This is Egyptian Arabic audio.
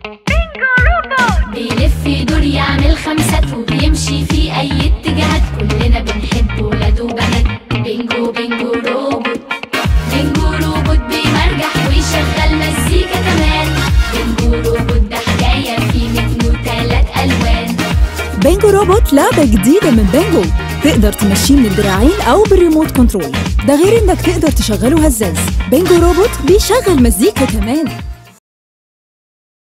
بيلف يدور يعمل خمسات وبيمشي في اي اتجاهات كلنا بنحب ولاد وبنات بينجو بينجو روبوت بينجو روبوت بيمرجح ويشغل مزيكا كمان بينجو روبوت ده حكاية في منه تلات ألوان بينجو روبوت لعبة جديدة من بينجو تقدر تمشيه من الدراعين أو بالريموت كنترول ده غير إنك تقدر تشغله هزاز بينجو روبوت بيشغل مزيكا كمان